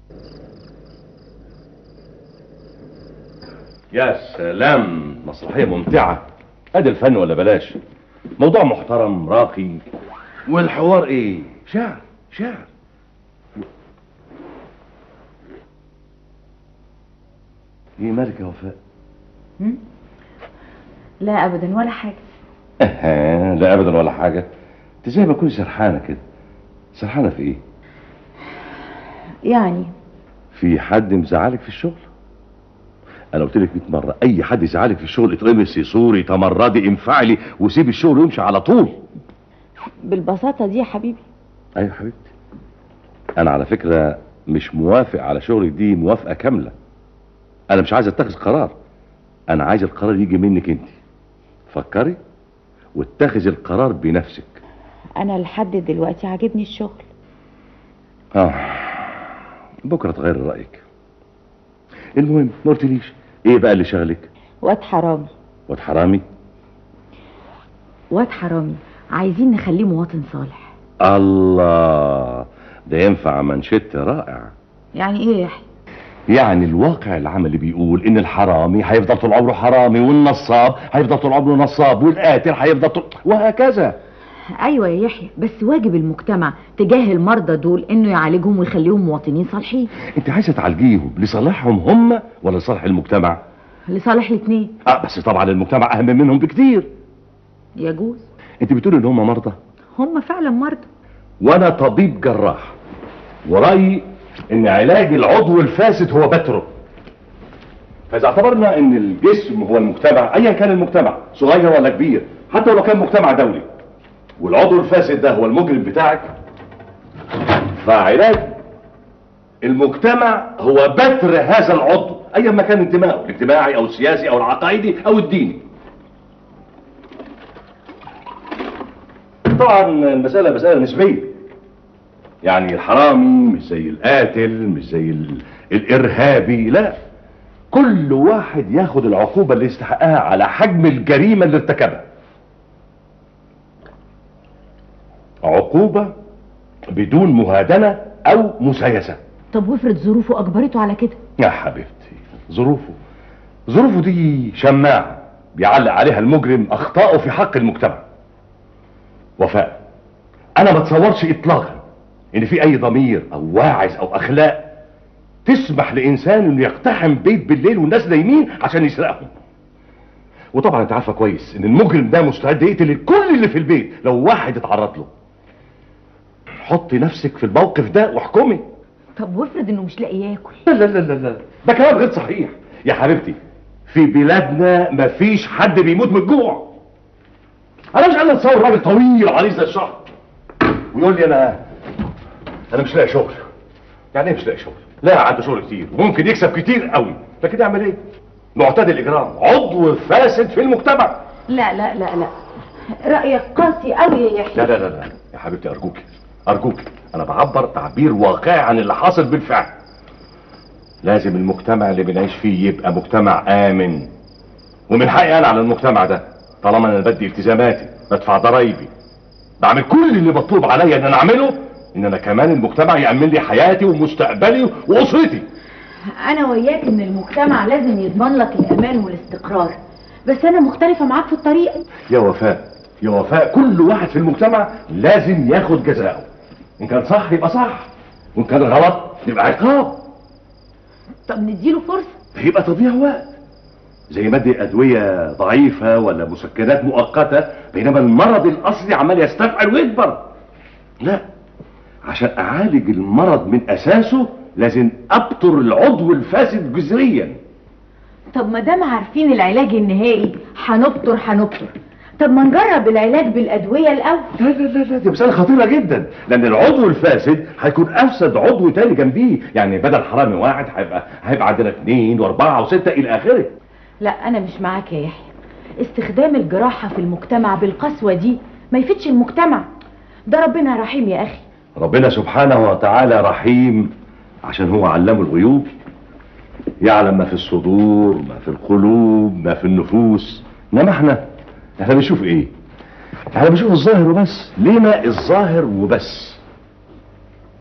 يا سلام مسرحية ممتعة ادي الفن ولا بلاش موضوع محترم راقي والحوار ايه شعر شعر ايه مالك يا وفاء لا ابدا ولا حاجه أها لا ابدا ولا حاجة انت زي ما تكوني سرحانة كده سرحانة في ايه يعني في حد مزعلك في الشغل انا قلت لك 100 مره اي حد يزعلك في الشغل اترمسي صوري تمردي انفعلي وسيب الشغل ويمشي على طول بالبساطه دي يا حبيبي ايوه حبيبتي انا على فكره مش موافق على شغلك دي موافقه كامله انا مش عايز اتخذ قرار انا عايز القرار يجي منك انت فكري واتخذي القرار بنفسك انا لحد دلوقتي عاجبني الشغل اه بكره تغير رايك المهم ما قلتليش ايه بقى اللي شغلك واد حرامي واد حرامي واد حرامي عايزين نخليه مواطن صالح الله ده ينفع منشط رائع يعني ايه يا يحيى يعني الواقع العملي بيقول ان الحرامي هيفضل طول عمره حرامي والنصاب هيفضل طول عمره نصاب والقاتل هيفضل طول وهكذا ايوه يا يحيى بس واجب المجتمع تجاه المرضى دول انه يعالجهم ويخليهم مواطنين صالحين انت عايزه تعالجيهم لصالحهم هم ولا لصالح المجتمع لصالح الاثنين اه بس طبعا المجتمع اهم منهم بكتير يجوز انت بتقولي ان هم مرضى هم فعلا مرضى وانا طبيب جراح ورايي ان علاج العضو الفاسد هو بتره فاذا اعتبرنا ان الجسم هو المجتمع ايا كان المجتمع صغير ولا كبير حتى لو كان مجتمع دولي والعضو الفاسد ده هو المجرم بتاعك فعلاج المجتمع هو بتر هذا العضو ايا ما كان انتمائه الاجتماعي او السياسي او العقائدي او الديني طبعا المسألة مسألة نسبية يعني الحرامي مش زي القاتل مش زي ال... الإرهابي لا كل واحد ياخد العقوبة اللي يستحقها على حجم الجريمة اللي ارتكبها عقوبة بدون مهادنة أو مسايسة طب وافرض ظروفه اجبرته على كده يا حبيبتي ظروفه ظروفه دي شماعة بيعلق عليها المجرم أخطائه في حق المجتمع وفاء أنا ما اتصورش إطلاقا إن في أي ضمير أو واعظ أو أخلاق تسمح لإنسان إنه يقتحم بيت بالليل والناس نايمين عشان يسرقهم وطبعا أنت عارفة كويس إن المجرم ده مستعد يقتل الكل اللي في البيت لو واحد اتعرض له حطي نفسك في الموقف ده واحكمي طب وافرض انه مش لاقي ياكل لا لا لا لا لا ده كلام غير صحيح يا حبيبتي في بلادنا مفيش حد بيموت من الجوع انا مش قادر اتصور راجل طويل عريض زي الشهر ويقول لي انا انا مش لاقي شغل يعني ايه مش لاقي شغل لا عنده شغل كتير وممكن يكسب كتير قوي لكن يعمل ايه معتاد الاجرام عضو فاسد في المجتمع لا لا لا لا رايك قاسي قوي يا يحيى لا لا لا لا يا حبيبتي ارجوك ارجوك انا بعبر تعبير واقعي عن اللي حاصل بالفعل لازم المجتمع اللي بنعيش فيه يبقى مجتمع امن ومن حقي انا على المجتمع ده طالما انا بدي التزاماتي بدفع ضرايبي بعمل كل اللي مطلوب عليا ان انا اعمله ان انا كمان المجتمع يامن لي حياتي ومستقبلي واسرتي انا وياك ان المجتمع لازم يضمن لك الامان والاستقرار بس انا مختلفه معاك في الطريقه يا وفاء يا وفاء كل واحد في المجتمع لازم ياخد جزاءه ان كان صح يبقى صح وان كان غلط يبقى عقاب طب نديله فرصه يبقى تضييع وقت زي ما ادي ادويه ضعيفه ولا مسكنات مؤقته بينما المرض الاصلي عمال يستفعل ويكبر لا عشان اعالج المرض من اساسه لازم ابطر العضو الفاسد جذريا طب ما دام عارفين العلاج النهائي هنبطر هنبطر طب ما نجرب العلاج بالادويه الاول لا لا لا لا دي مسألة خطيرة جدا لأن العضو الفاسد هيكون أفسد عضو تاني جنبيه يعني بدل حرامي واحد هيبقى هيبقى عندنا اثنين وأربعة وستة إلى آخره لا انا مش معاك يا يحيى استخدام الجراحه في المجتمع بالقسوه دي ما يفيدش المجتمع ده ربنا رحيم يا اخي ربنا سبحانه وتعالى رحيم عشان هو علام الغيوب يعلم ما في الصدور ما في القلوب ما في النفوس انما احنا احنا بنشوف ايه احنا بنشوف الظاهر وبس لينا الظاهر وبس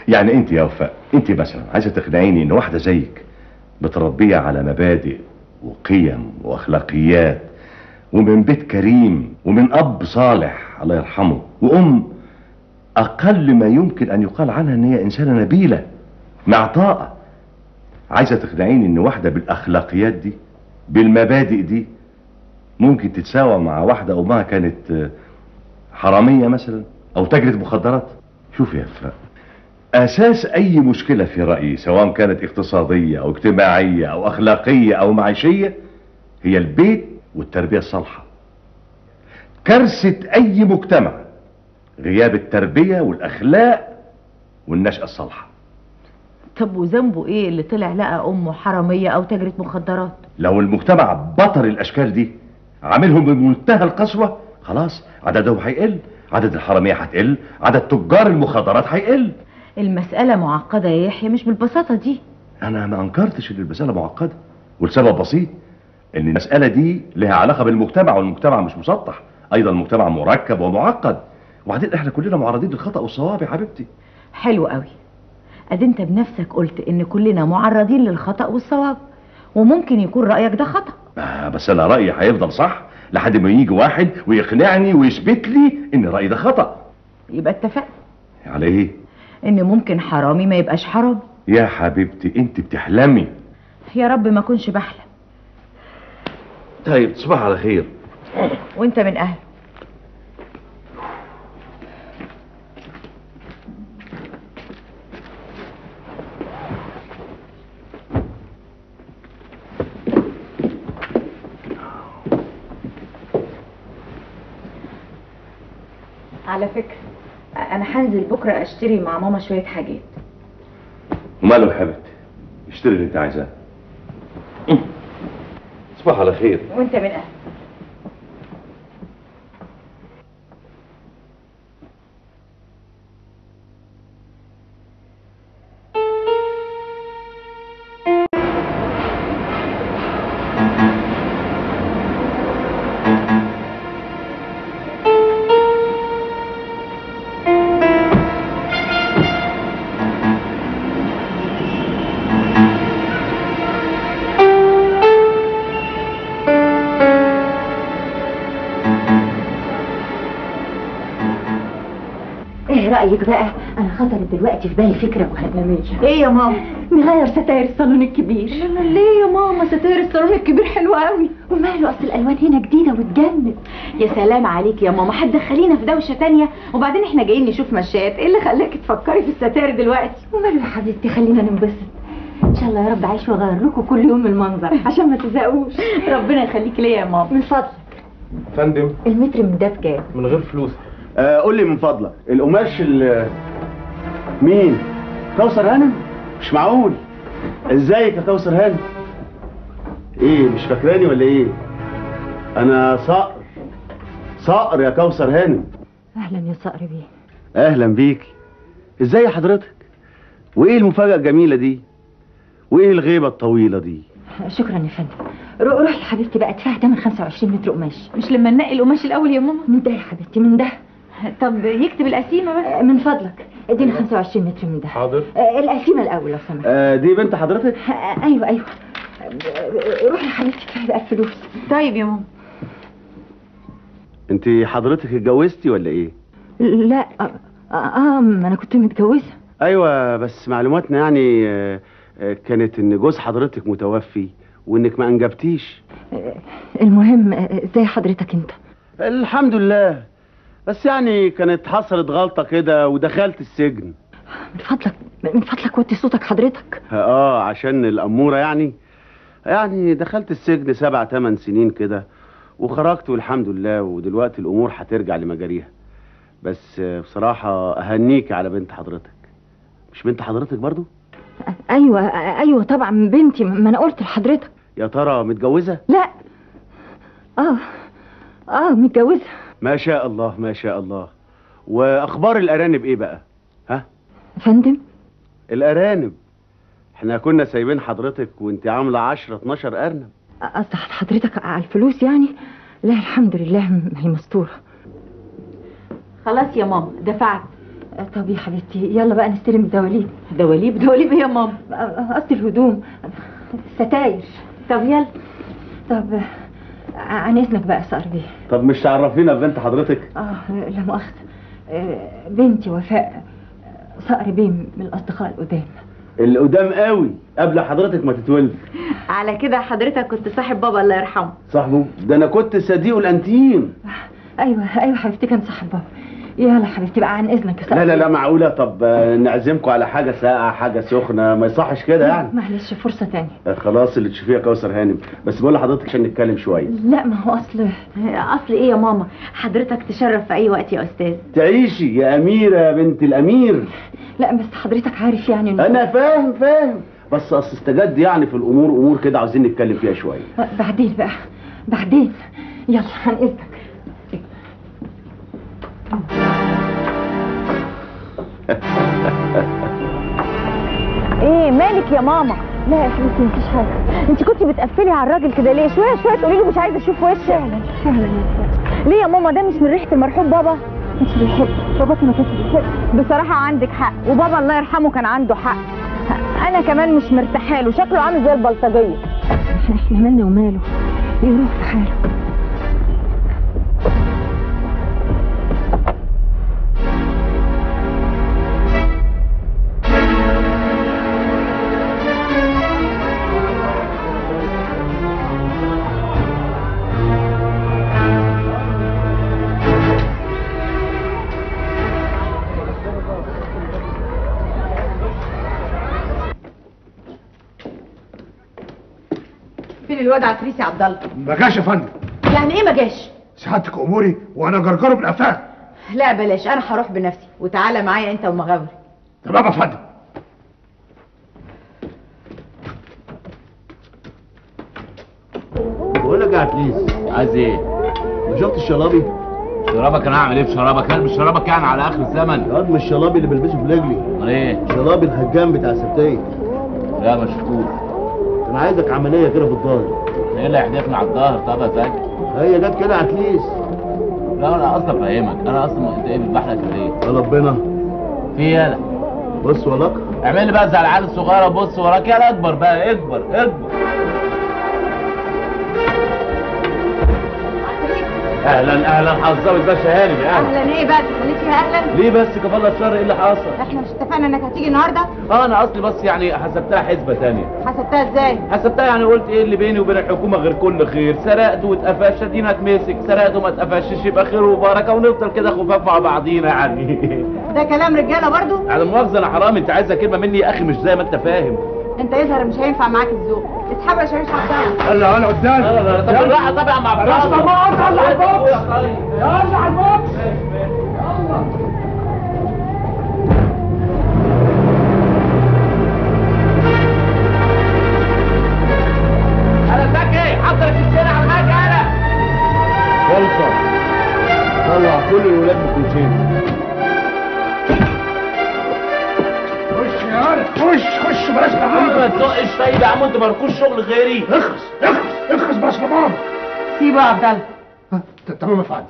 يعني انت يا وفاء انت مثلا عايزه تقنعيني ان واحده زيك متربيه على مبادئ وقيم واخلاقيات ومن بيت كريم ومن اب صالح الله يرحمه وام اقل ما يمكن ان يقال عنها ان هي انسانه نبيله معطاءه عايزه تقنعيني ان واحده بالاخلاقيات دي بالمبادئ دي ممكن تتساوى مع واحده امها كانت آه، حراميه مثلا او تاجره مخدرات شوف يا وفاء اساس اي مشكله في رايي سواء كانت اقتصاديه او اجتماعيه او اخلاقيه او معيشيه هي البيت والتربيه الصالحه كارثه اي مجتمع غياب التربيه والاخلاق والنشاه الصالحه طب وذنبه ايه اللي طلع لقى امه حراميه او تاجره مخدرات لو المجتمع بطل الاشكال دي عاملهم بمنتهى القسوه خلاص عددهم هيقل عدد الحراميه هتقل عدد تجار المخدرات هيقل المساله معقده يا يحيى مش بالبساطه دي انا ما انكرتش ان المساله معقده والسبب بسيط ان المساله دي لها علاقه بالمجتمع والمجتمع مش مسطح ايضا المجتمع مركب ومعقد وبعدين احنا كلنا معرضين للخطا والصواب يا حبيبتي حلو قوي ادي انت بنفسك قلت ان كلنا معرضين للخطا والصواب وممكن يكون رايك ده خطا آه بس انا رايي هيفضل صح لحد ما يجي واحد ويقنعني ويثبت لي ان رايي ده خطا يبقى اتفقنا على ايه ان ممكن حرامي ما يبقاش حرام يا حبيبتي انت بتحلمي يا رب ما اكونش بحلم طيب تصبح على خير وانت من اهله على فكرة انا هنزل بكرة اشتري مع ماما شوية حاجات وماله يا حبيبتي اشتري اللي انت عايزاه تصبح على خير وانت من اهله ايه رأيك بقى انا خطرت دلوقتي في بالي فكرة مهمة ايه يا ماما نغير ستاير الصالون الكبير ليه يا ماما ستاير الصالون الكبير حلوة قوي وماله اصل الالوان هنا جديدة وتجنن يا سلام عليك يا ماما هتدخلينا في دوشة تانية وبعدين احنا جايين نشوف مشات ايه اللي خلاكي تفكري في الستاير دلوقتي وماله يا حبيبتي خلينا ننبسط ان شاء الله يا رب عايش واغير لكم كل يوم المنظر عشان ما تزهقوش ربنا يخليك ليا يا ماما من فضلك فندم المتر من ده بكام من غير فلوس آه قول لي من فضلك القماش ال مين كوثر هانم مش معقول ازيك يا كوثر هانم ايه مش فاكراني ولا ايه انا صقر صقر يا كوثر هانم اهلا يا صقر بيه اهلا بيكي ازاي حضرتك وايه المفاجاه الجميله دي وايه الغيبه الطويله دي شكرا يا فندم رو- روحي يا حبيبتي بقى ادفعي تمن 25 متر قماش مش لما ننقي القماش الاول يا ماما من ده يا حبيبتي من ده طب يكتب القسيمة بس آه، من فضلك اديني 25 متر من ده حاضر. آه، القسيمة الاول لو سمحت آه دي بنت حضرتك آه، ايوه ايوه آه، روحي يا حبيبتي ادفعي بقى الفلوس طيب يا ماما انت حضرتك اتجوزتي ولا ايه لا اه, آه ما انا كنت متجوزه ايوه بس معلوماتنا يعني آه، آه، كانت ان جوز حضرتك متوفي وانك ما انجبتيش آه، المهم آه، ازاي حضرتك انت الحمد لله بس يعني كانت حصلت غلطة كده ودخلت السجن من فضلك من فضلك وطي صوتك حضرتك اه عشان الأمورة يعني يعني دخلت السجن سبع تمن سنين كده وخرجت والحمد لله ودلوقتي الأمور هترجع لمجاريها بس آه، بصراحة أهنيك على بنت حضرتك مش بنت حضرتك برضو آه، ايوه آه، ايوه طبعا بنتي ما انا قلت لحضرتك يا ترى متجوزة لا اه اه متجوزه ما شاء الله ما شاء الله وأخبار الأرانب إيه بقى ها فندم الأرانب احنا كنا سايبين حضرتك وانت عاملة عشرة 12 أرنب قصد حضرتك على الفلوس يعني لا الحمد لله ما هي مستوره خلاص يا ماما دفعت طب يا حبيبتي يلا بقى نستلم الدواليب دواليب دواليب ايه يا ماما قصدي الهدوم الستاير طب يلا طب عن اذنك بقى يا صقر بيه طب مش تعرفينا ببنت حضرتك اه لا مؤاخذة آه، بنتي وفاء آه، صقر بيه من الأصدقاء القدام اللي قدام قوي قبل حضرتك ما تتولد على كده حضرتك كنت صاحب بابا الله يرحمه صاحبه ده انا كنت صديقه الانتيم أيوة أيوة حبيبتي كان صاحب بابا يلا حبيبتي بقى عن إذنك يا صقر لا لا لا بيه. معقولة طب آه، نعزمكم على حاجة ساقعة حاجة سخنة ما يصحش كده يعني معلش فرصة تانية آه، خلاص اللي تشوفيها كوثر هانم بس بقول لحضرتك عشان نتكلم شوية لا ما هو أصل اصل ايه يا ماما حضرتك تشرف في اي وقت يا استاذ تعيشي يا أميرة يا بنت الأمير لا بس حضرتك عارف يعني إنه أنا فاهم فاهم بس أصل استجد يعني في الأمور أمور كده عاوزين نتكلم فيها شوية بعدين بقى بعدين يلا عن إذنك ايه مالك يا ماما لا يا حبيبتي مفيش حاجة انت كنت بتقفلي على الراجل كده ليه شويه شويه تقولي له مش عايزه اشوف وشك فعلا فعلا يا وفاء. ليه يا ماما ده مش من ريحه المرحوم بابا مش بيحب باباكي ما كانش بيحب بصراحه عندك حق وبابا الله يرحمه كان عنده حق انا كمان مش مرتاحه له شكله عامل زي البلطجيه احنا احنا مالنا وماله يروح في حاله فين الواد عفريسي عبد الله ما جاش يا فندم يعني ايه ما جاش سعادتك اموري وانا جرجره بالقفاه لا بلاش انا هروح بنفسي وتعالى معايا انت ومغاوري تمام يا فندم بقول لك يا عتليس عايز ايه؟ ما شفت الشلابي؟ شرابك انا هعمل ايه في شرابك؟ هل مش شرابك يعني على اخر الزمن؟ الواد مش الشلابي اللي بلبسه في رجلي امال ايه؟ شلابي الهجام بتاع سبتيه لا ما شفتوش انا عايزك عمليه كده في الظهر ايه اللي هيحدفني على الظهر طب يا زكي؟ هي جت كده عتليس لا انا اصلا فاهمك انا اصلا انت ايه بتبحلق كده ليه؟ يا ربنا في إيه يالا بص وراك اعمل لي بقى زي العيال الصغيره بص وراك يلا اكبر بقى اكبر اكبر اهلا اهلا حظاوي باشا هانم يا اهلا اهلا ايه بقى تخليك فيها اهلا ليه بس كفاله الشر ايه اللي حصل؟ احنا مش اتفقنا انك هتيجي النهارده اه انا اصلي بس يعني حسبتها حسبه تانية حسبتها ازاي حسبتها يعني قلت ايه اللي بيني وبين الحكومه غير كل خير سرقت واتقفشت ادينا اتمسك سرقت وما اتقفشش يبقى خير وبركه ونفضل كده خفاف مع بعضينا يعني ده كلام رجاله برضو على المؤاخذه انا حرام انت عايزه كلمه مني يا اخي مش زي ما انت فاهم انت يظهر مش هينفع معاك الذوق اسحبوا يا شريف عبد يلا انا قدام لا لا لا طب بالراحه طبعا مع بعض راس طبعا، طلع البوكس. يلا على البوكس انا زكي حضر السكينه على المكنه انا خلصة طلع كل الولاد بكوتشين خش يا ولد خش خش بلاش ما ماما تزقش طيب يا عم انت مالكوش شغل غيري اخرس اخرس اخرس بلاش ماما سيبه يا عبد الله ها، ت- تمام يا فندم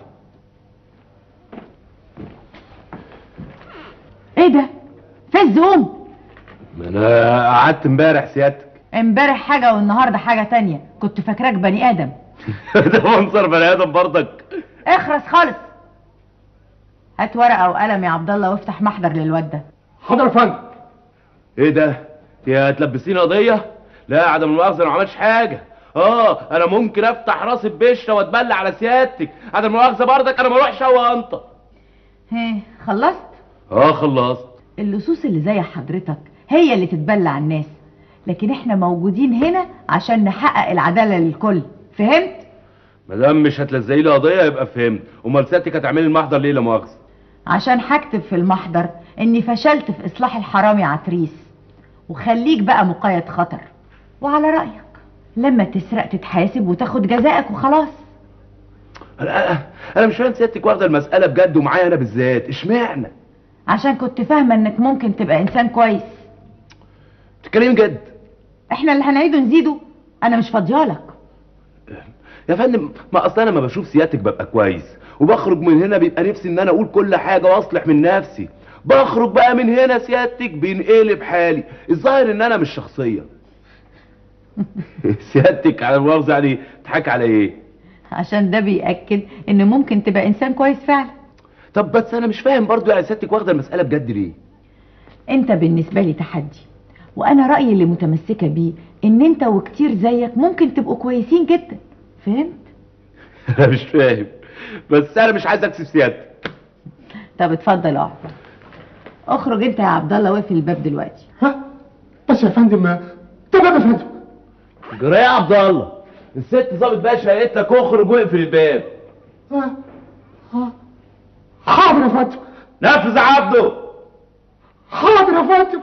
ايه ده في الزوم ما انا قعدت امبارح سيادتك امبارح حاجه والنهارده حاجه تانية كنت فاكراك بني ادم ده منظر بني ادم برضك اخرس خالص هات ورقه وقلم يا عبد الله وافتح محضر للواد ده حاضر يا فندم ايه ده؟ يا تلبسيني قضية؟ لا عدم المؤاخذة انا ما عملتش حاجة. اه انا ممكن افتح راسي ببشرة واتبلى على سيادتك، عدم المؤاخذة برضك انا ما اروحش هوا انت. هي خلصت اه خلصت. اللصوص اللي زي حضرتك هي اللي تتبلى على الناس لكن احنا موجودين هنا عشان نحقق العداله للكل فهمت ما دام مش هتلزقي لي قضية يبقى فهمت، امال سيادتك هتعملي المحضر ليه لا مؤاخذة؟ عشان هكتب في المحضر اني فشلت في اصلاح الحرامي عتريس وخليك بقى مقيد خطر وعلى رايك لما تسرق تتحاسب وتاخد جزائك وخلاص انا انا مش فاهم سيادتك واخدة المسألة بجد ومعايا انا بالذات، اشمعنى؟ عشان كنت فاهمه انك ممكن تبقى انسان كويس بتتكلمي جد؟ احنا اللي هنعيده نزيده انا مش فاضيالك يا فندم ما اصل انا ما بشوف سيادتك ببقى كويس وبخرج من هنا بيبقى نفسي ان انا اقول كل حاجه واصلح من نفسي بخرج بقى من هنا سيادتك بينقلب حالي الظاهر ان انا مش شخصيه سيادتك على المؤاخذه يعني تضحك على ايه عشان ده بيأكد ان ممكن تبقى انسان كويس فعلا طب بس انا مش فاهم برضو يعني سيادتك واخده المساله بجد ليه انت بالنسبة لي تحدي وانا رأيي اللي متمسكة بيه ان انت وكتير زيك ممكن تبقوا كويسين جدا فهمت؟ انا مش فاهم بس انا مش عايز اكسب سيادتك طب اتفضل اقعد اخرج انت يا عبد الله واقفل الباب دلوقتي ها بس يا فندم تمام يا فندم جرى يا عبد الله الست ظابط باشا قالت لك اخرج واقفل الباب ها ها حاضر يا فندم نفذ يا عبده حاضر يا فندم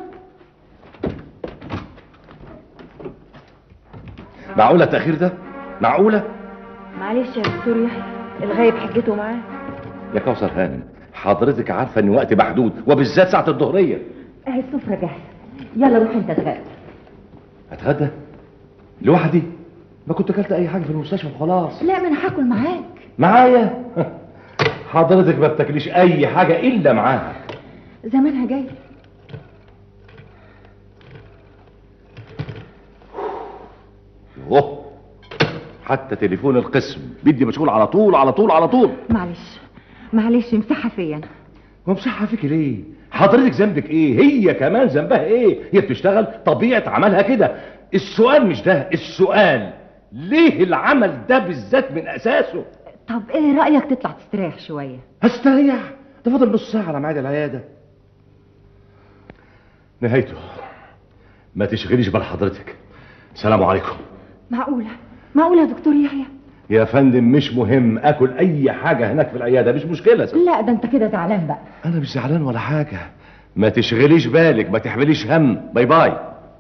معقولة التأخير ده؟ معقولة؟ معلش يا دكتور يحيى الغايب حجته معاه يا كوثر هانم حضرتك عارفة ان وقت محدود وبالذات ساعة الظهرية اهي السفرة جاهزة يلا روح انت اتغدى هتغدى؟ لوحدي؟ ما كنت اكلت اي حاجة في المستشفى وخلاص لا ما انا هاكل معاك معايا حضرتك ما بتاكليش اي حاجة الا معاها زمانها جاي اوه حتى تليفون القسم بدي مشغول على طول على طول على طول معلش معلش امسحها فيا أنا. ومسحها فيك ليه حضرتك ذنبك ايه هي كمان ذنبها ايه هي بتشتغل طبيعة عملها كده السؤال مش ده السؤال ليه العمل ده بالذات من اساسه طب ايه رأيك تطلع تستريح شوية هستريح ده فاضل نص ساعة على ميعاد العيادة نهايته ما تشغليش بال حضرتك سلام عليكم معقولة معقولة يا دكتور يحيى يا فندم مش مهم اكل اي حاجة هناك في العيادة مش مشكلة لا ده انت كده زعلان بقى انا مش زعلان ولا حاجة ما تشغليش بالك ما تحمليش هم باي باي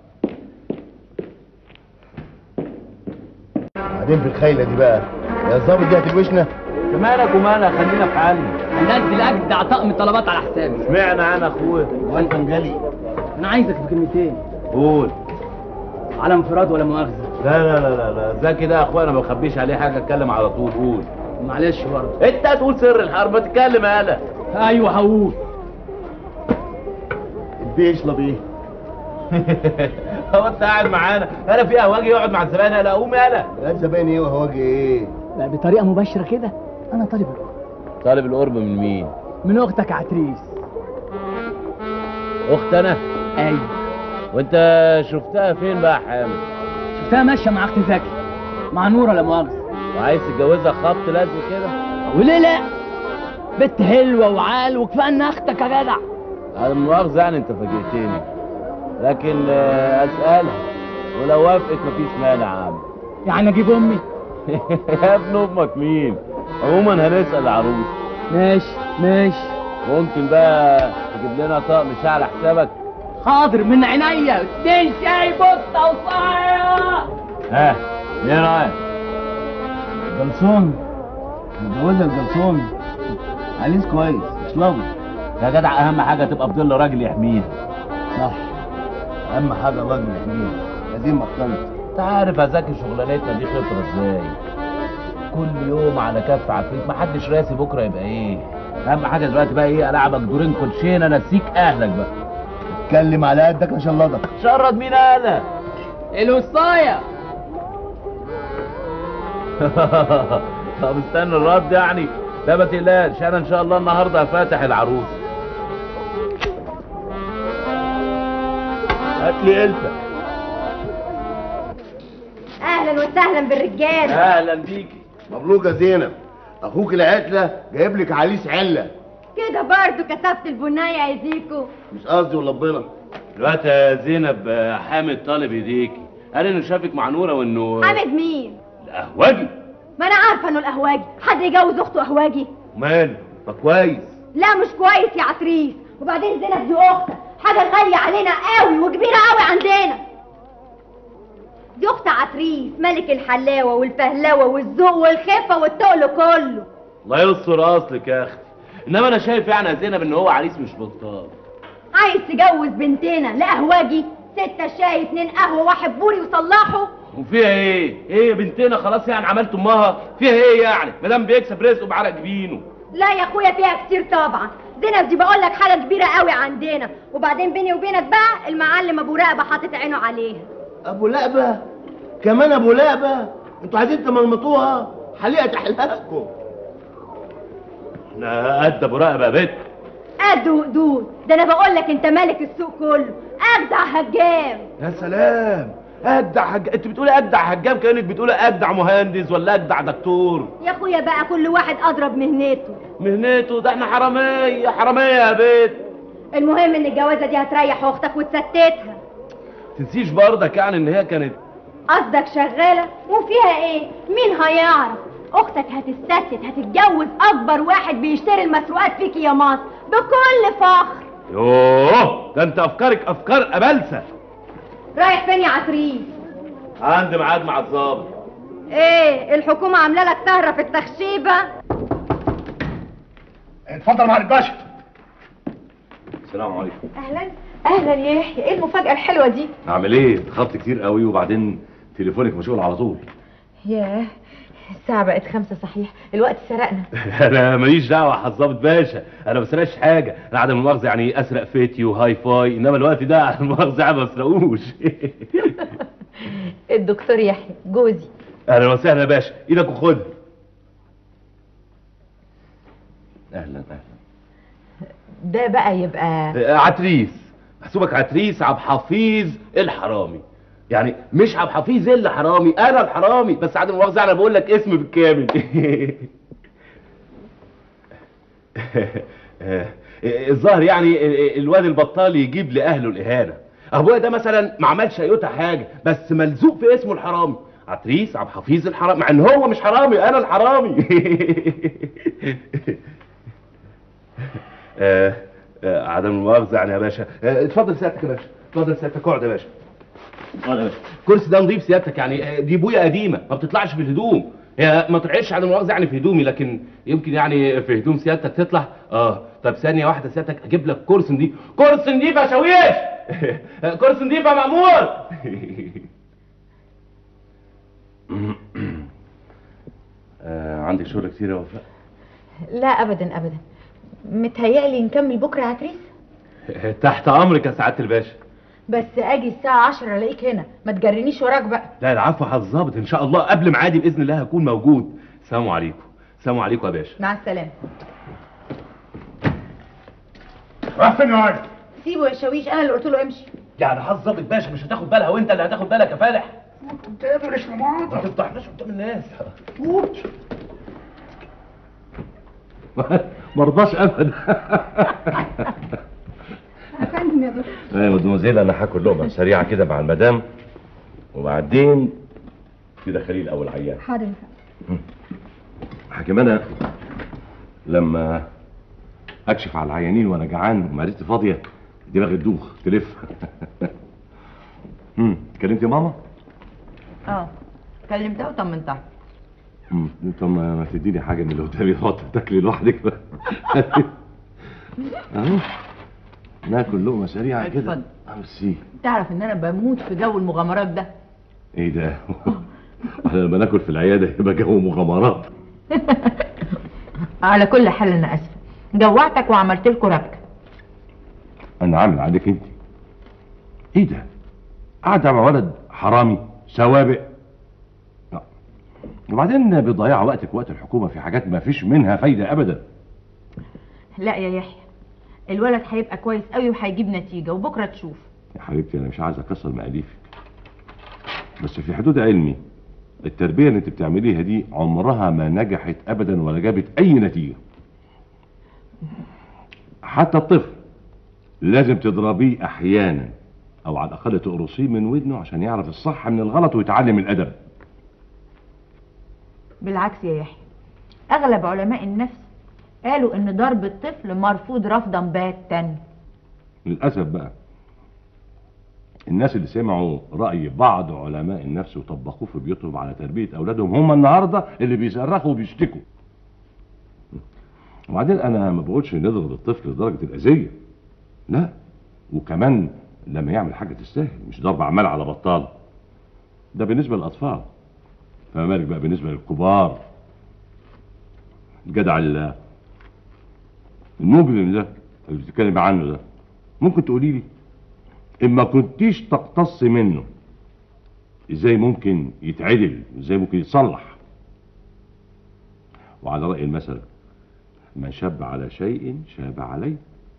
بعدين في الخيلة دي بقى يا الظابط دي هتلوشنا مالك ومالك خلينا في حالنا هنزل اجدع طقم طلبات على حسابي اشمعنى انا اخويا وانت مجالي انا عايزك في كلمتين قول على انفراد ولا مؤاخذه لا لا لا لا لا زكي ده يا اخويا انا ما بخبيش عليه حاجه اتكلم على طول قول معلش برضه انت هتقول سر الحرب ما تتكلم يالا ايوه هقول البيه يشرب ايه هو انت قاعد معانا انا في قهوجي يقعد مع الزبائن يالا قوم يالا لا زباين ايه وهواجي ايه لا بطريقه مباشره كده انا طالب القرب طالب القرب من مين من اختك عتريس اخت انا ايوه وانت شفتها فين بقى يا حامد شفتها ماشيه مع اختي زكي مع نوره لا مؤاخذه وعايز تتجوزها خبط لازم كده وليه لا بنت حلوه وعال وكفايه ان اختك يا جدع على المؤاخذة يعني انت فاجئتني لكن آه، اسألها ولو وافقت مفيش مانع يا عم يعني اجيب امي يا ابن امك مين عموما هنسأل العروس ماشي ماشي ممكن بقى تجيب لنا طقم شعر على حسابك حاضر من عينيا اتنين شاي بصه وصايه ها ايه رايك جلسون متجوزها الجلسون عريس كويس مش لابط يا جدع اهم حاجه تبقى في ظل راجل يحميها صح اهم حاجه الراجل يحميها لازم محترم انت عارف يا زكي شغلانتنا دي خطره ازاي كل يوم على كف عفريت محدش راسي بكره يبقى ايه اهم حاجه دلوقتي بقى ايه العبك دورين كوتشين انسيك اهلك بقى اتكلم على قدك عشان لضك شرد مين انا الوصايه طب استنى الرد يعني لا ما تقلقش انا ان شاء الله النهارده فاتح العروس هات لي قلتك اهلا وسهلا بالرجال اهلا بيكي مبروك يا زينب اخوك العتله جايب لك عريس عله كده برضو كسبت البناية يا زيكو مش قصدي وربنا دلوقتي يا زينب آه، حامد طالب ايديكي قال انه شافك مع نوره وانه حامد مين القهوجي ما انا عارفه انه الاهواجي حد يجوز اخته اهواجي ماله فكويس لا مش كويس يا عتريس وبعدين زينب دي اختك حاجه غاليه علينا قوي وكبيره قوي عندنا دي اخت عتريس ملك الحلاوه والفهلوه والذوق والخفه والتقل كله الله يستر اصلك يا اختي انما انا شايف يعني يا زينب ان هو عريس مش بطال عايز تجوز بنتنا لا اهواجي ستة شاي اتنين قهوة واحد بوري وصلحه وفيها ايه؟ ايه بنتنا خلاص يعني عملت امها؟ فيها ايه يعني؟ ما دام بيكسب رزقه بعرق جبينه لا يا اخويا فيها كتير طبعا زينب دي بقول لك حاجه كبيره قوي عندنا وبعدين بيني وبينك بقى المعلم ابو رقبه حاطط عينه عليها ابو لعبه كمان ابو لعبه انتوا عايزين تمرمطوها حليقه تحلقكم احنا قد ابو رقبه يا بت قد وقدود ده انا بقول لك انت ملك السوق كله اجدع هجام يا سلام اجدع حج... انت بتقولي اجدع حجام كانك بتقولي اجدع مهندس ولا اجدع دكتور يا اخويا بقى كل واحد اضرب مهنته مهنته ده احنا حراميه حراميه يا بت المهم ان الجوازه دي هتريح اختك وتستتها تنسيش برضك يعني ان هي كانت قصدك شغاله وفيها ايه مين هيعرف اختك هتستست هتتجوز اكبر واحد بيشتري المسروقات فيك يا مصر بكل فخر يوه ده انت افكارك افكار ابلسه رايح فين يا عفريت عندي ميعاد مع الظابط ايه الحكومه عامله لك سهره في التخشيبه اتفضل مع الباشا السلام عليكم اهلا اهلا يا يحيى ايه المفاجاه الحلوه دي اعمل ايه اتخبط كتير قوي وبعدين تليفونك مشغول على طول ياه الساعه بقت خمسة صحيح الوقت سرقنا انا ماليش دعوه يا الظابط باشا انا ما بسرقش حاجه انا عدم المؤاخذه يعني اسرق فيتي وهاي فاي انما الوقت ده على المؤاخذه يعني ما بسرقوش الدكتور يحيى جوزي اهلا وسهلا يا باشا ايدك وخدها اهلا اهلا ده بقى يبقى آه، عتريس محسوبك عتريس عبد حفيظ الحرامي يعني مش عبد حفيظ اللي حرامي انا الحرامي بس عدم المؤاخذه انا بقول لك اسمي بالكامل آه، الظاهر يعني ال- الواد البطال يجيب لاهله الاهانه ابويا ده مثلا ما عملش ايوتا حاجه بس ملزوق في اسمه الحرامي عتريس عبد حفيظ الحرامي مع ان هو مش حرامي انا الحرامي آه، آه، عدم المؤاخذه يعني يا باشا آه، اتفضل سيادتك يا باشا اتفضل سيادتك اقعد يا باشا اقعد يا باشا الكرسي ده نضيف سيادتك يعني آه، دي بويه قديمه ما بتطلعش في الهدوم هي ما طلعتش عدم المؤاخذه يعني في هدومي لكن يمكن يعني في هدوم سيادتك تطلع اه طب ثانيه واحده سيادتك اجيب لك كرسي نضيف كرسي نضيف يا شاويش كرسي نضيف يا مأمور آه عندك شغل كتير يا وفاء لا ابدا ابدا متهيألي نكمل بكره يا عتريس تحت امرك يا سعاده الباشا بس اجي الساعه 10 الاقيك هنا ما تجرنيش وراك بقى لا العفو هتظبط ان شاء الله قبل ميعادي باذن الله هكون موجود سلام عليكم سلام عليكم يا باشا مع السلامه راح فين يا واد سيبه يا شاويش انا اللي قلت له امشي يعني هظبط باشا مش هتاخد بالها وانت اللي هتاخد بالك يا فالح انت ادرس ما معاك تفضحناش قدام الناس فوت مرضاش ابدا افندم يا دكتور ايه يا مدموزيل انا هاكل لقمه سريعه كده مع المدام وبعدين تدخلي الاول عيان حاضر حكيم انا لما اكشف على العيانين وانا جعان ومعدتي فاضيه دماغي تدوخ تلف امم كلمتي ماما؟ اه كلمتها وطمنتها امم طب ما ما تديني حاجه من اللي قدامي تقعد تاكلي لوحدك بقى اهو ناكل لقمه سريعه كده اتفضل. امسي تعرف ان انا بموت في جو المغامرات ده ايه ده احنا لما ناكل في العياده يبقى جو مغامرات على كل حال انا اسفه جوعتك وعملت لكم ربكه انا عامل عليك انت ايه ده قاعده مع ولد حرامي سوابق لا. وبعدين بتضيع وقتك وقت الحكومه في حاجات ما فيش منها فايده ابدا لا يا يحيى الولد هيبقى كويس قوي وهيجيب نتيجه وبكره تشوف يا حبيبتي انا مش عايز اكسر مقاديفك بس في حدود علمي التربيه اللي انت بتعمليها دي عمرها ما نجحت ابدا ولا جابت اي نتيجه حتى الطفل لازم تضربيه احيانا او على الاقل تقرصيه من ودنه عشان يعرف الصح من الغلط ويتعلم الادب بالعكس يا يحيى اغلب علماء النفس قالوا ان ضرب الطفل مرفوض رفضا باتا للاسف بقى الناس اللي سمعوا راي بعض علماء النفس وطبقوه في بيوتهم على تربيه اولادهم هم النهارده اللي بيصرخوا وبيشتكوا وبعدين انا ما بقولش نضرب الطفل لدرجه الاذيه لا وكمان لما يعمل حاجه تستاهل مش ضرب عمال على بطال ده بالنسبه للاطفال فما بالك بقى بالنسبه للكبار الجدع اللي المجرم ده اللي بتتكلم عنه ده ممكن تقولي لي ان ما كنتيش تقتص منه ازاي ممكن يتعدل ازاي ممكن يتصلح وعلى رأي المثل من شاب على شيء شاب عليه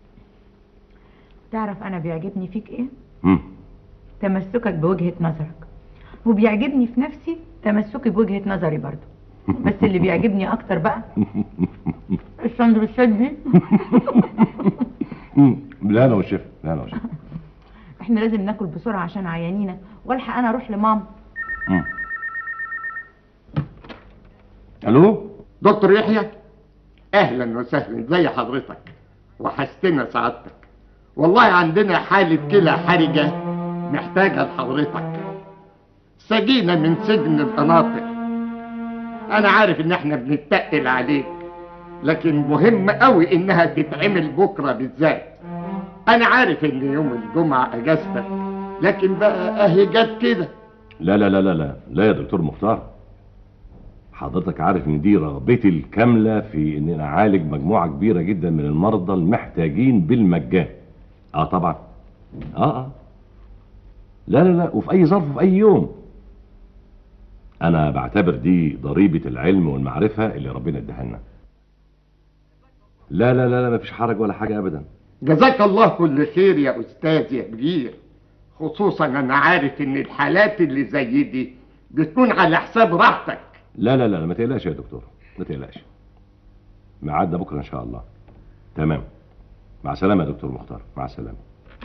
تعرف انا بيعجبني فيك ايه مم. تمسكك بوجهة نظرك وبيعجبني في نفسي تمسكي بوجهة نظري برضو بس اللي بيعجبني اكتر بقى السندوتشات دي مم. لا انا والشيف لا انا والشيف احنا لازم ناكل بسرعة عشان عيانينا والحق انا اروح لماما مم. الو دكتور يحيى اهلا وسهلا زي حضرتك وحشتنا سعادتك والله عندنا حالة كلى حرجة محتاجة لحضرتك سجينا من سجن القناطر انا عارف ان احنا بنتقل عليك لكن مهم قوي انها تتعمل بكرة بالذات انا عارف ان يوم الجمعة اجازتك لكن بقى اهي جت كده لا لا لا لا لا لا يا دكتور مختار حضرتك عارف ان دي رغبتي الكاملة في ان انا اعالج مجموعة كبيرة جدا من المرضى المحتاجين بالمجان اه طبعا اه اه لا لا لا وفي اي ظرف وفي اي يوم انا بعتبر دي ضريبة العلم والمعرفة اللي ربنا اداها لنا لا لا لا لا مفيش حرج ولا حاجة ابدا جزاك الله كل خير يا استاذ يا كبير خصوصا انا عارف ان الحالات اللي زي دي بتكون على حساب راحتك لا لا لا ما تقلقش يا دكتور ما تقلقش ميعادنا بكره ان شاء الله تمام مع السلامه يا دكتور مختار مع السلامه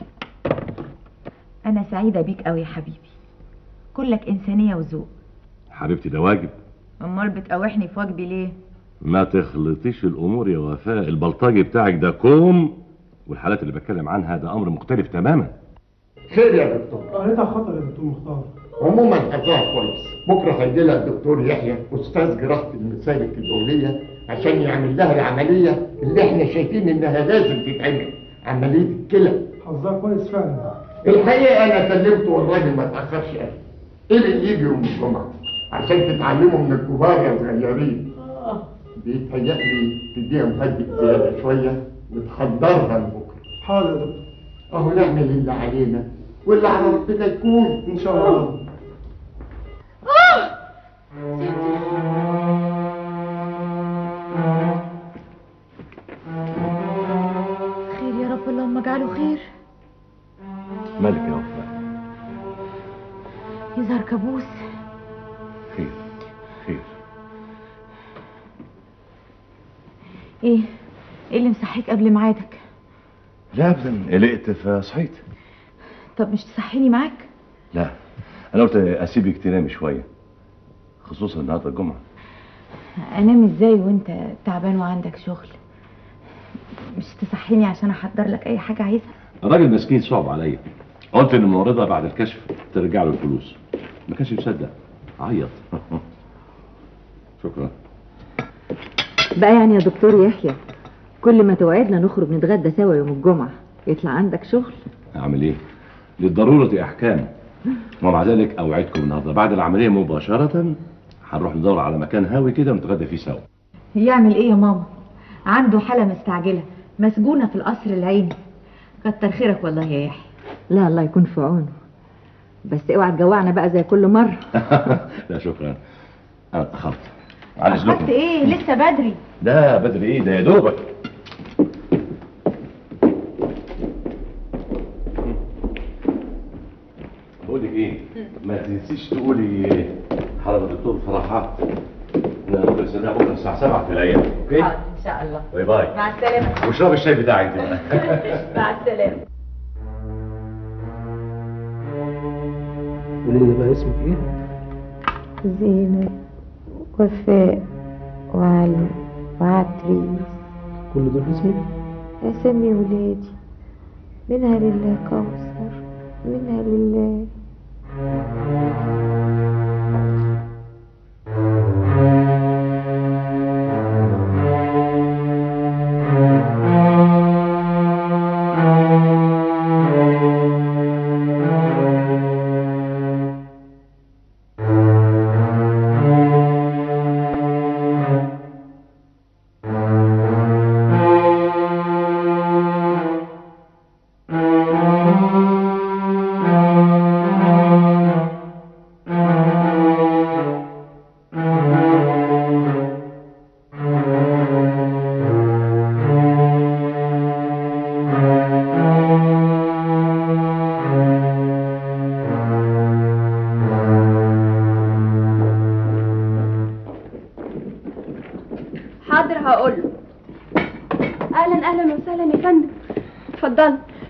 انا سعيدة بيك قوي يا حبيبي كلك انسانية وذوق حبيبتي ده واجب امال بتقاوحني في واجبي ليه ما تخلطيش الامور يا وفاء البلطجي بتاعك ده كوم والحالات اللي بتكلم عنها ده امر مختلف تماما خير يا دكتور قريتها خطر يا دكتور مختار عموما حظها كويس بكره هيجي لها الدكتور يحيى استاذ جراحه المسالك الدوليه عشان يعمل لها العمليه اللي احنا شايفين انها لازم تتعمل عمليه الكلى حظها كويس فعلا الحقيقه انا كلمته والراجل ما تاخرش قوي ايه اللي يجي يوم الجمعه عشان تتعلموا من الكبار يا صغيرين بيتهيألي تديها مهدئ زياده شويه وتحضرها لبكره حاضر يا دكتور اهو نعمل اللي علينا واللي على ربنا يكون ان شاء الله خير يا رب اللهم اجعله خير مالك يا وفاء يظهر كابوس خير خير ايه ايه اللي مصحيك قبل ميعادك لا ابدا قلقت فصحيت طب مش تصحيني معاك لا انا قلت اسيبك تنامي شويه خصوصا النهارده الجمعه انام ازاي وانت تعبان وعندك شغل مش تصحيني عشان احضر لك اي حاجه عايزها الراجل مسكين صعب عليا قلت ان الممرضه بعد الكشف ترجع له الفلوس ما كانش مصدق عيط شكرا بقى يعني يا دكتور يحيى كل ما توعدنا نخرج نتغدى سوا يوم الجمعة يطلع عندك شغل اعمل ايه للضروره احكام ومع ذلك اوعدكم النهارده بعد العمليه مباشره هنروح ندور على مكان هاوي كده ونتغدى فيه سوا يعمل ايه يا ماما عنده حالة مستعجلة مسجونة في القصر العيني كتر خيرك والله يا يحيى لا الله يكون في عونه بس اوعى تجوعنا بقى زي كل مرة لا شكرا انا اتاخرت على أخدت اذنكم ايه لسه بدري ده بدري ايه ده يا دوبك بقول لك ايه ما تنسيش تقولي حرم الدكتور فرحات انا بكره السنه بكره الساعه 7 في العيال اوكي حاضر ان شاء الله باي باي مع السلامة واشرب الشاي بتاعك انت بقى مع السلامة قولي لي بقى اسمك ايه؟ زينب وفاء وعلي وعتريس كل دول اسمك؟ أسامي ولادي منها لله كوثر منها لله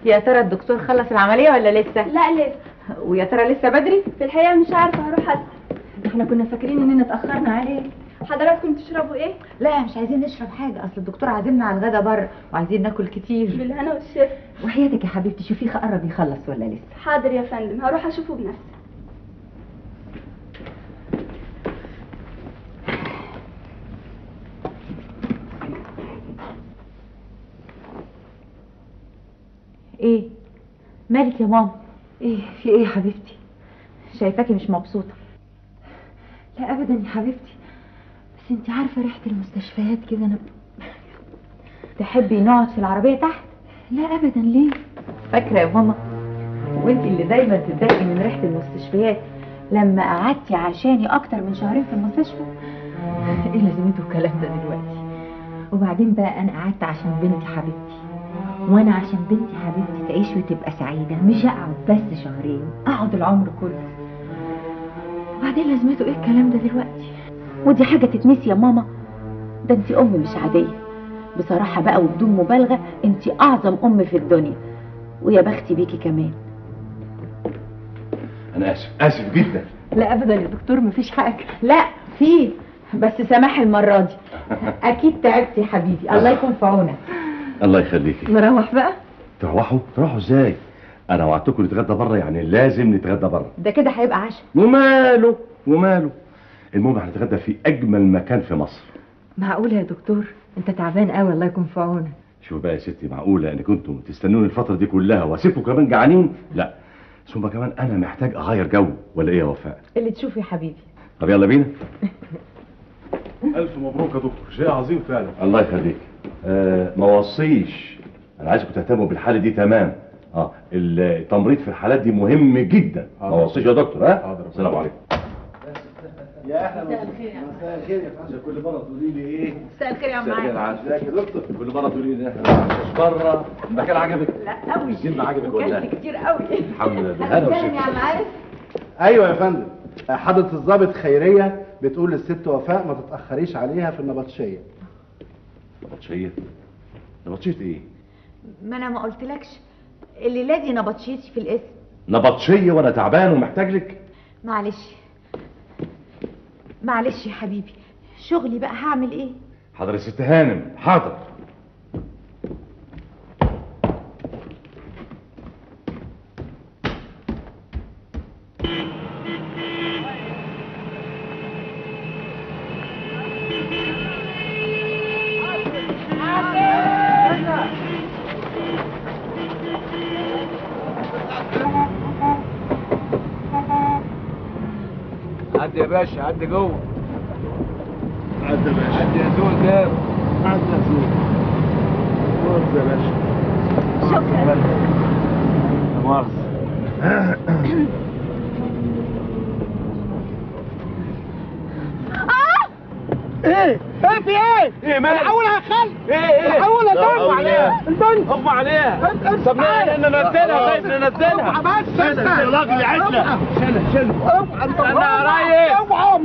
يا ترى الدكتور خلص العمليه ولا لسه لا لسه ويا ترى لسه بدري في الحقيقه مش عارفه هروح اسال احنا كنا فاكرين اننا اتاخرنا عليه حضراتكم تشربوا ايه لا مش عايزين نشرب حاجه اصل الدكتور عازمنا على الغدا بره وعايزين ناكل كتير بالهنا والشفا وحياتك يا حبيبتي شوفيه قرب يخلص ولا لسه حاضر يا فندم هروح اشوفه بنفسي ايه مالك يا ماما ايه في ايه يا حبيبتي شايفاكي مش مبسوطه لا ابدا يا حبيبتي بس انت عارفه ريحه المستشفيات كده انا تحبي نقعد في العربيه تحت لا ابدا ليه فاكره يا ماما وانت اللي دايما تتضايقي من ريحه المستشفيات لما قعدتي عشاني اكتر من شهرين في المستشفى ايه لازمته الكلام ده دلوقتي وبعدين بقى انا قعدت عشان بنتي حبيبتي وانا عشان بنتي حبيبتي تعيش وتبقى سعيده مش اقعد بس شهرين اقعد العمر كله وبعدين لازمته ايه الكلام ده دلوقتي ودي حاجه تتنسي يا ماما ده انت ام مش عاديه بصراحه بقى وبدون مبالغه انت اعظم ام في الدنيا ويا بختي بيكي كمان انا اسف اسف جدا لا ابدا يا دكتور مفيش حاجه لا في بس سماح المره دي اكيد تعبتي يا حبيبي الله يكون في عونك الله يخليكي نروح بقى تروحوا تروحوا ازاي انا وعدتكم نتغدى بره يعني لازم نتغدى بره ده كده هيبقى عشاء وماله وماله المهم هنتغدى في اجمل مكان في مصر معقوله يا دكتور انت تعبان قوي الله يكون في عونك شوف بقى يا ستي معقوله ان كنتم تستنوني الفتره دي كلها واسيبكم كمان جعانين لا ثم كمان انا محتاج اغير جو ولا ايه يا وفاء اللي تشوفه يا حبيبي طب يلا بينا الف مبروك يا دكتور شيء عظيم فعلا الله يخليك آه ما وصيش انا عايزكم تهتموا بالحاله دي تمام اه التمريض في الحالات دي مهم جدا ما وصيش يا دكتور ها السلام عليكم يا اهلا مساء الخير يا فندم كل مره تقولي لي ايه مساء الخير يا مساء الخير معاذ ازيك يا دكتور كل مره تقولي لي احنا مش بره المكان عجبك لا قوي الجيم عجبك ولا كلت كتير قوي الحمد لله اهلا هلا وسهلا يا وسهلا معاذ ايوه يا فندم حضرة الضابط خيرية بتقول للست وفاء ما تتأخريش عليها في النبطشية نبطشيه نبطشيه ايه ما انا ما قلتلكش الليله دي نبطشيتي في الاسم نبطشيه وانا تعبان ومحتاج لك معلش معلش يا حبيبي شغلي بقى هعمل ايه حاضر يا ست هانم حاضر عدي يا باشا عدي جوه عدى يا باشا عدي يا زول ده عدى يا زول مؤاخذة يا باشا شكرا لا مؤاخذة ايه ايه في ايه؟ ايه مالك؟ حولها خل ايه ايه؟ حولها ضربوا عليها البنك اغمى عليها طب ننزلها طيب ننزلها بس انت يا راجل يا عسلة شيلها شيلها اوعى انت يا ريس اوعى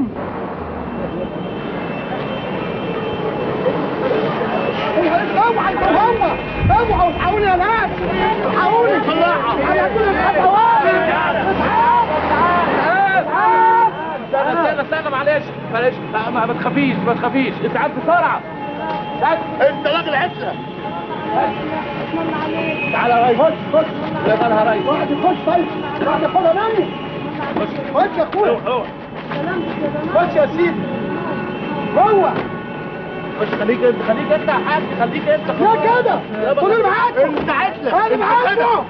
اوعى انت وهو اوعى وتحاولي يا ناس حاولي طلعها على كل الخطوات استنى استنى استنى معلش معلش ما, ما, ما تخافيش ما تخافيش اسعاد بسرعه انت راجل عسلة تعالى يا ريس خش خش يا تعالى يا ريس واحد يخش طيب واحد ياخدها مني خش خش يا اخويا خش يا سيدي هو خش خليك انت خليك انت يا حاج خليك انت يا كده خد اللي معاك انت عسلة انا معاك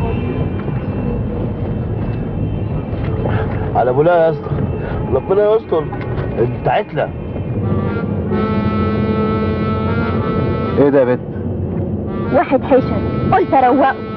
على ابو لا يا اسطى ربنا يستر انت عتلة واحد حشر قلت اروقه